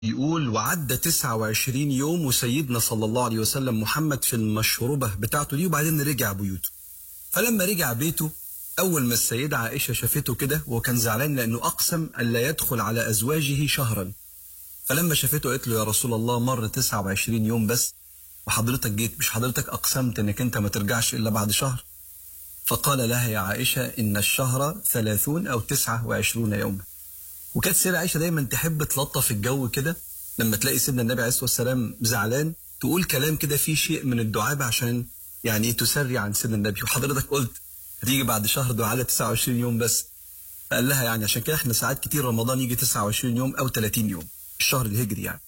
يقول وعدى 29 يوم وسيدنا صلى الله عليه وسلم محمد في المشروبة بتاعته دي وبعدين رجع بيوته فلما رجع بيته أول ما السيدة عائشة شافته كده وكان زعلان لأنه أقسم ألا يدخل على أزواجه شهرا فلما شافته قالت له يا رسول الله مر 29 يوم بس وحضرتك جيت مش حضرتك أقسمت أنك أنت ما ترجعش إلا بعد شهر فقال لها يا عائشة إن الشهر ثلاثون أو تسعة وعشرون يوما وكانت سيدة عائشة دايما تحب تلطف الجو كده لما تلاقي سيدنا النبي عليه الصلاة والسلام زعلان تقول كلام كده فيه شيء من الدعابة عشان يعني ايه تسري عن سيدنا النبي وحضرتك قلت هتيجي بعد شهر دعاء 29 يوم بس فقال لها يعني عشان كده احنا ساعات كتير رمضان يجي 29 يوم او 30 يوم الشهر الهجري يعني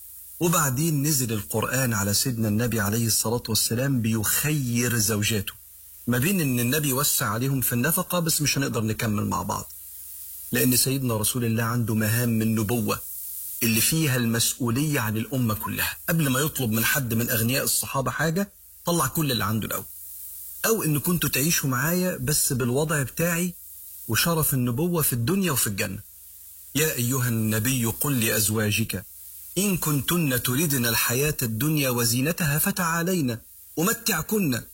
وبعدين نزل القرآن على سيدنا النبي عليه الصلاة والسلام بيخير زوجاته ما بين ان النبي وسع عليهم في النفقة بس مش هنقدر نكمل مع بعض لأن سيدنا رسول الله عنده مهام من نبوة اللي فيها المسؤولية عن الأمة كلها قبل ما يطلب من حد من أغنياء الصحابة حاجة طلع كل اللي عنده الأول أو إن كنتوا تعيشوا معايا بس بالوضع بتاعي وشرف النبوة في الدنيا وفي الجنة يا أيها النبي قل لأزواجك إن كنتن تردن الحياة الدنيا وزينتها فتعالين أمتعكن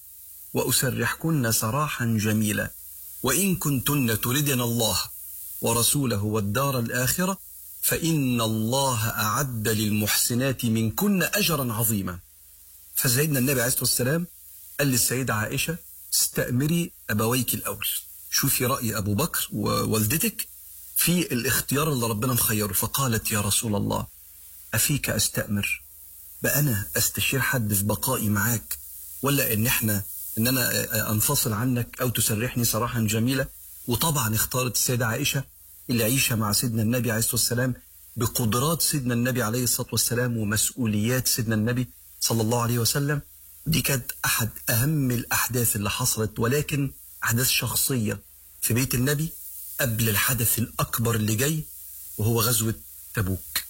وأسرحكن سراحا جميلا وإن كنتن تردن الله ورسوله والدار الآخرة فإن الله أعد للمحسنات منكن أجرا عظيما فسيدنا النبي عليه الصلاة والسلام قال للسيدة عائشة استأمري أبويك الأول شوفي رأي أبو بكر ووالدتك في الاختيار اللي ربنا مخيره فقالت يا رسول الله أفيك أستأمر بأنا أستشير حد في بقائي معاك ولا إن إحنا إن أنا أنفصل عنك أو تسرحني سراحا جميلة وطبعا اختارت السيدة عائشة العيشة مع سيدنا النبي عليه الصلاة والسلام بقدرات سيدنا النبي عليه الصلاة والسلام ومسؤوليات سيدنا النبي صلى الله عليه وسلم دي كانت أحد أهم الأحداث اللي حصلت ولكن أحداث شخصية في بيت النبي قبل الحدث الأكبر اللي جاي وهو غزوة تبوك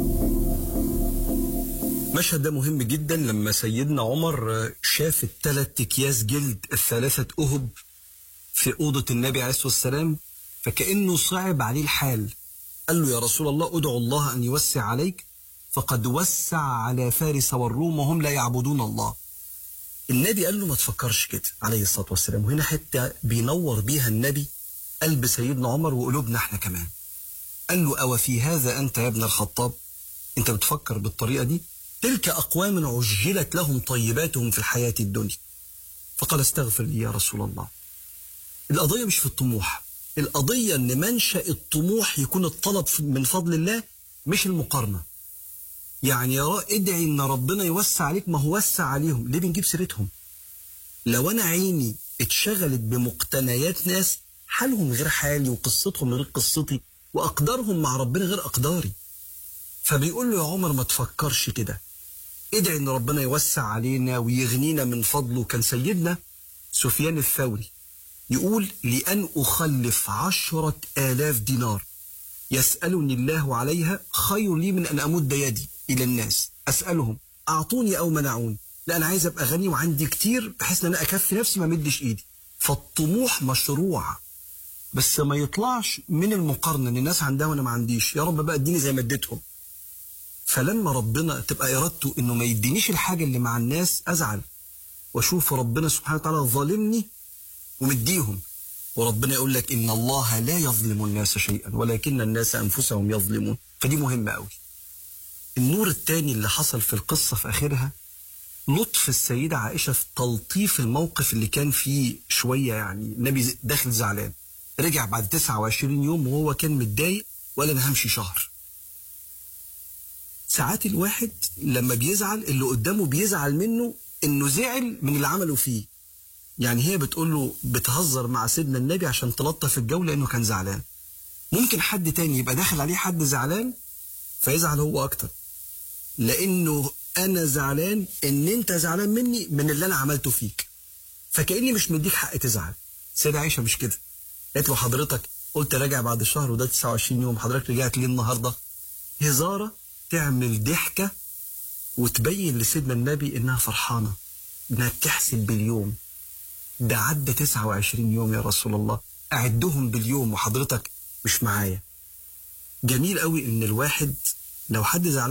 مشهد ده مهم جدا لما سيدنا عمر شاف الثلاث أكياس جلد الثلاثة أهب في أوضة النبي عليه الصلاة والسلام فكأنه صعب عليه الحال قال له يا رسول الله ادعو الله أن يوسع عليك فقد وسع على فارس والروم وهم لا يعبدون الله النبي قال له ما تفكرش كده عليه الصلاة والسلام وهنا حتى بينور بيها النبي قلب سيدنا عمر وقلوبنا احنا كمان قال له أو في هذا أنت يا ابن الخطاب أنت بتفكر بالطريقة دي تلك أقوام عجلت لهم طيباتهم في الحياة الدنيا فقال استغفر لي يا رسول الله القضية مش في الطموح القضية ان منشأ الطموح يكون الطلب من فضل الله مش المقارنة يعني يا ادعي ان ربنا يوسع عليك ما هو وسع عليهم ليه بنجيب سيرتهم لو انا عيني اتشغلت بمقتنيات ناس حالهم غير حالي وقصتهم غير قصتي واقدارهم مع ربنا غير اقداري فبيقول له يا عمر ما تفكرش كده ادعي ان ربنا يوسع علينا ويغنينا من فضله كان سيدنا سفيان الثوري يقول لأن أخلف عشرة آلاف دينار يسألني الله عليها خير لي من أن أمد يدي إلى الناس أسألهم أعطوني أو منعوني لا أنا عايز أبقى غني وعندي كتير بحيث أن أنا أكفي نفسي ما مدش إيدي فالطموح مشروع بس ما يطلعش من المقارنة أن الناس عندها وأنا ما عنديش يا رب بقى اديني زي ما اديتهم فلما ربنا تبقى إرادته أنه ما يدينيش الحاجة اللي مع الناس أزعل وأشوف ربنا سبحانه وتعالى ظالمني ومديهم وربنا يقول لك إن الله لا يظلم الناس شيئا ولكن الناس أنفسهم يظلمون فدي مهمة قوي النور الثاني اللي حصل في القصة في آخرها لطف السيدة عائشة في تلطيف الموقف اللي كان فيه شوية يعني النبي داخل زعلان رجع بعد 29 يوم وهو كان متضايق ولا انا همشي شهر ساعات الواحد لما بيزعل اللي قدامه بيزعل منه انه زعل من اللي عمله فيه يعني هي بتقول له بتهزر مع سيدنا النبي عشان تلطف الجو لانه كان زعلان ممكن حد تاني يبقى داخل عليه حد زعلان فيزعل هو اكتر لانه انا زعلان ان انت زعلان مني من اللي انا عملته فيك فكاني مش مديك حق تزعل سيدة عائشه مش كده قالت له حضرتك قلت راجع بعد الشهر وده 29 يوم حضرتك رجعت ليه النهارده هزاره تعمل ضحكه وتبين لسيدنا النبي انها فرحانه انها بتحسب باليوم ده عدى 29 يوم يا رسول الله أعدهم باليوم وحضرتك مش معايا جميل قوي إن الواحد لو حد زعلان